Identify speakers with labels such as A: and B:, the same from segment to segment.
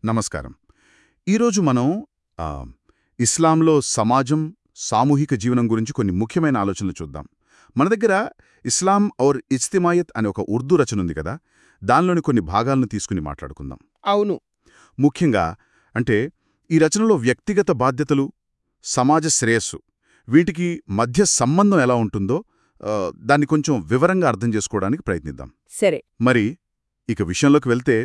A: నమస్కారం ఈరోజు మనం ఆ, ఇస్లాంలో సమాజం సామూహిక జీవనం గురించి కొన్ని ముఖ్యమైన ఆలోచనలు చూద్దాం మన దగ్గర ఇస్లాం ఔర్ ఇజ్తిమాయత్ అనే ఒక ఉర్దూ రచన ఉంది కదా దానిలోని కొన్ని భాగాలను తీసుకుని మాట్లాడుకుందాం
B: అవును
A: ముఖ్యంగా అంటే ఈ రచనలో వ్యక్తిగత బాధ్యతలు సమాజ శ్రేయస్సు వీటికి మధ్య సంబంధం ఎలా ఉంటుందో ఆ, దాన్ని కొంచెం వివరంగా అర్థం చేసుకోవడానికి ప్రయత్నిద్దాం
B: సరే
A: మరి ఇక విషయంలోకి వెళ్తే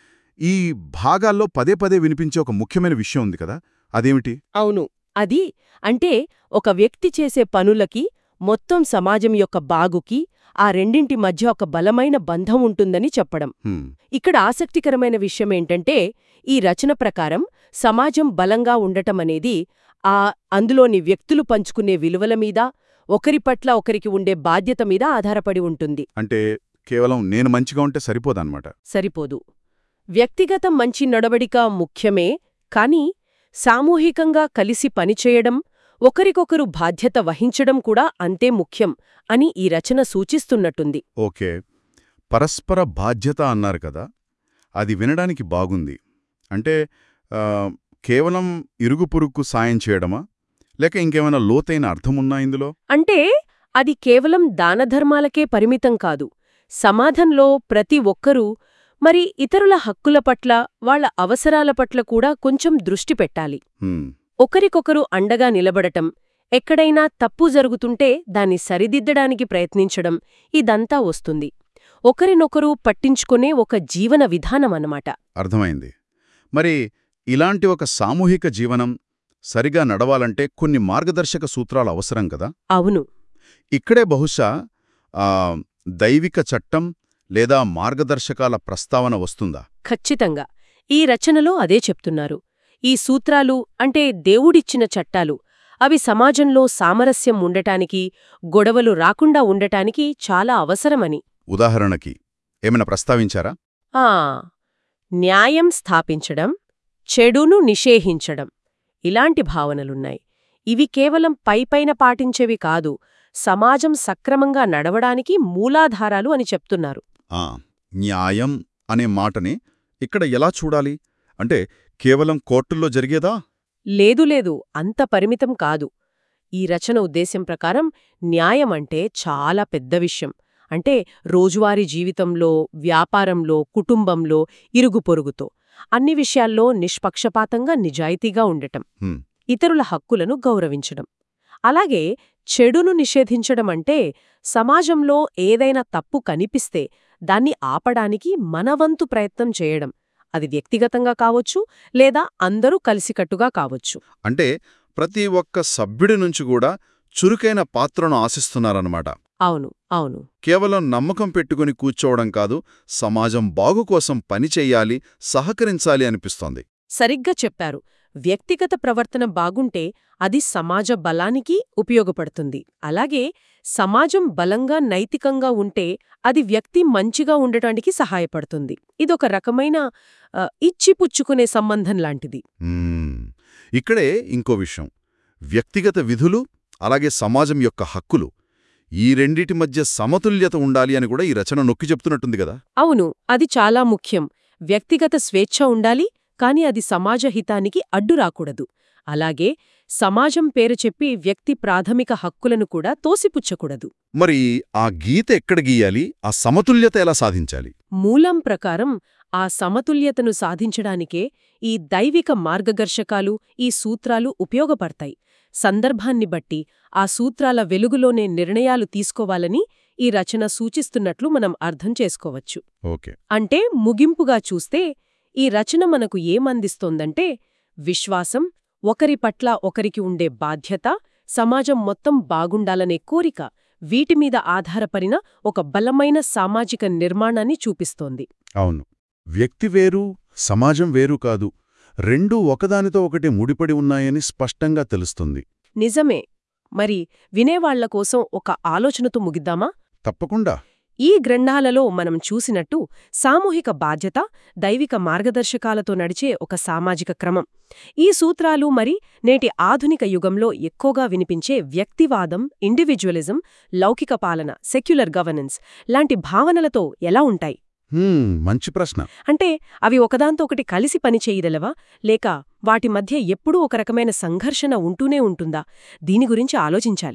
A: ఈ భాగాల్లో పదే పదే వినిపించే ఒక ముఖ్యమైన విషయం ఉంది కదా అదేమిటి
B: అవును అది అంటే ఒక వ్యక్తి చేసే పనులకి మొత్తం సమాజం యొక్క బాగుకి ఆ రెండింటి మధ్య ఒక బలమైన బంధం ఉంటుందని చెప్పడం
A: హ్మ్,
B: ఇక్కడ ఆసక్తికరమైన విషయమేంటంటే ఈ రచన ప్రకారం సమాజం బలంగా ఉండటమనేది ఆ అందులోని వ్యక్తులు పంచుకునే విలువల మీద ఒకరి పట్ల ఒకరికి ఉండే బాధ్యత మీద ఆధారపడి ఉంటుంది
A: అంటే కేవలం నేను మంచిగా ఉంటే సరిపోదన్నమాట
B: సరిపోదు వ్యక్తిగత మంచి నడవడిక ముఖ్యమే కాని సామూహికంగా కలిసి పనిచేయడం ఒకరికొకరు బాధ్యత వహించడం కూడా అంతే ముఖ్యం అని ఈ రచన సూచిస్తున్నట్టుంది
A: ఓకే పరస్పర బాధ్యత అన్నారు కదా అది వినడానికి బాగుంది అంటే ఆ, కేవలం ఇరుగు పొరుగుకు సాయం చేయడమా లేక ఇంకేమైనా లోతైన అర్థమున్నా ఇందులో
B: అంటే అది కేవలం దానధర్మాలకే పరిమితం కాదు సమాధంలో ప్రతి ఒక్కరూ మరి ఇతరుల హక్కుల పట్ల వాళ్ళ అవసరాల పట్ల కూడా కొంచెం దృష్టి పెట్టాలి
A: హ్మ్,
B: ఒకరికొకరు అండగా నిలబడటం ఎక్కడైనా తప్పు జరుగుతుంటే దాన్ని సరిదిద్దడానికి ప్రయత్నించడం ఇదంతా వస్తుంది ఒకరినొకరు పట్టించుకునే ఒక జీవన విధానమన్నమాట
A: అర్థమైంది మరి ఇలాంటి ఒక సామూహిక జీవనం సరిగా నడవాలంటే కొన్ని మార్గదర్శక సూత్రాలు అవసరం కదా
B: అవును
A: ఇక్కడే బహుశా ఆ, దైవిక చట్టం లేదా మార్గదర్శకాల ప్రస్తావన వస్తుందా
B: ఖచ్చితంగా ఈ రచనలో అదే చెప్తున్నారు ఈ సూత్రాలు అంటే దేవుడిచ్చిన చట్టాలు అవి సమాజంలో సామరస్యం ఉండటానికి గొడవలు రాకుండా ఉండటానికి చాలా అవసరమని
A: ఉదాహరణకి ఏమైనా ప్రస్తావించారా
B: ఆ న్యాయం స్థాపించడం చెడును నిషేహించడం ఇలాంటి భావనలున్నాయి ఇవి కేవలం పైపైన పాటించేవి కాదు సమాజం సక్రమంగా నడవడానికి మూలాధారాలు అని చెప్తున్నారు
A: ఆ, న్యాయం అనే మాటని ఇక్కడ ఎలా చూడాలి అంటే కేవలం కోర్టుల్లో జరిగేదా
B: లేదు లేదు అంత పరిమితం కాదు ఈ రచన ఉద్దేశ్యం ప్రకారం న్యాయం అంటే చాలా పెద్ద విషయం అంటే రోజువారీ జీవితంలో వ్యాపారంలో కుటుంబంలో ఇరుగు పొరుగుతో అన్ని విషయాల్లో నిష్పక్షపాతంగా నిజాయితీగా ఉండటం
A: హ్మ్,
B: ఇతరుల హక్కులను గౌరవించడం అలాగే చెడును నిషేధించడం అంటే సమాజంలో ఏదైనా తప్పు కనిపిస్తే దాన్ని ఆపడానికి మనవంతు ప్రయత్నం చేయడం అది వ్యక్తిగతంగా కావచ్చు లేదా అందరూ కలిసికట్టుగా కావచ్చు
A: అంటే ప్రతి ఒక్క సభ్యుడి నుంచి కూడా చురుకైన పాత్రను ఆశిస్తున్నారన్నమాట
B: అవును అవును
A: కేవలం నమ్మకం పెట్టుకుని కూర్చోవడం కాదు సమాజం బాగు కోసం పనిచెయ్యాలి సహకరించాలి అనిపిస్తోంది
B: సరిగ్గా చెప్పారు వ్యక్తిగత ప్రవర్తన బాగుంటే అది సమాజ బలానికి ఉపయోగపడుతుంది అలాగే సమాజం బలంగా నైతికంగా ఉంటే అది వ్యక్తి మంచిగా ఉండటానికి సహాయపడుతుంది ఇదొక రకమైన ఆ, ఇచ్చిపుచ్చుకునే సంబంధం లాంటిది
A: మ్మ్. ఇక్కడే ఇంకో విషయం వ్యక్తిగత విధులు అలాగే సమాజం యొక్క హక్కులు ఈ రెండిటి మధ్య సమతుల్యత ఉండాలి అని కూడా ఈ రచన నొక్కి చెప్తున్నట్టుంది కదా
B: అవును అది చాలా ముఖ్యం వ్యక్తిగత స్వేచ్ఛ ఉండాలి కాని అది సమాజ హితానికి అడ్డు రాకూడదు అలాగే సమాజం పేరు చెప్పి వ్యక్తి ప్రాథమిక హక్కులను కూడా తోసిపుచ్చకూడదు
A: మరి ఆ గీత ఎక్కడ గీయాలి ఆ సమతుల్యత ఎలా సాధించాలి
B: మూలం ప్రకారం ఆ సమతుల్యతను సాధించడానికే ఈ దైవిక మార్గదర్శకాలు ఈ సూత్రాలు ఉపయోగపడతాయి సందర్భాన్ని బట్టి ఆ సూత్రాల వెలుగులోనే నిర్ణయాలు తీసుకోవాలని ఈ రచన సూచిస్తున్నట్లు మనం అర్థం చేసుకోవచ్చు
A: ఓకే
B: అంటే ముగింపుగా చూస్తే ఈ రచన మనకు ఏమందిస్తోందంటే విశ్వాసం ఒకరి పట్ల ఒకరికి ఉండే బాధ్యత సమాజం మొత్తం బాగుండాలనే కోరిక వీటిమీద ఆధారపడిన ఒక బలమైన సామాజిక నిర్మాణాన్ని చూపిస్తోంది
A: అవును వ్యక్తి వేరు సమాజం వేరు కాదు రెండూ ఒకదానితో ఒకటి ముడిపడి ఉన్నాయని స్పష్టంగా తెలుస్తుంది
B: నిజమే మరి వినేవాళ్ల కోసం ఒక ఆలోచనతో ముగిద్దామా
A: తప్పకుండా
B: ఈ గ్రంథాలలో మనం చూసినట్టు సామూహిక బాధ్యత దైవిక మార్గదర్శకాలతో నడిచే ఒక సామాజిక క్రమం ఈ సూత్రాలు మరి నేటి ఆధునిక యుగంలో ఎక్కువగా వినిపించే వ్యక్తివాదం ఇండివిజువలిజం లౌకిక పాలన సెక్యులర్ గవర్నెన్స్ లాంటి భావనలతో ఎలా ఉంటాయి
A: హ్మ్, మంచి ప్రశ్న
B: అంటే అవి ఒకదాంతో ఒకటి కలిసి పనిచేయగలవా లేక వాటి మధ్య ఎప్పుడూ ఒక రకమైన సంఘర్షణ ఉంటూనే ఉంటుందా దీని గురించి ఆలోచించాలి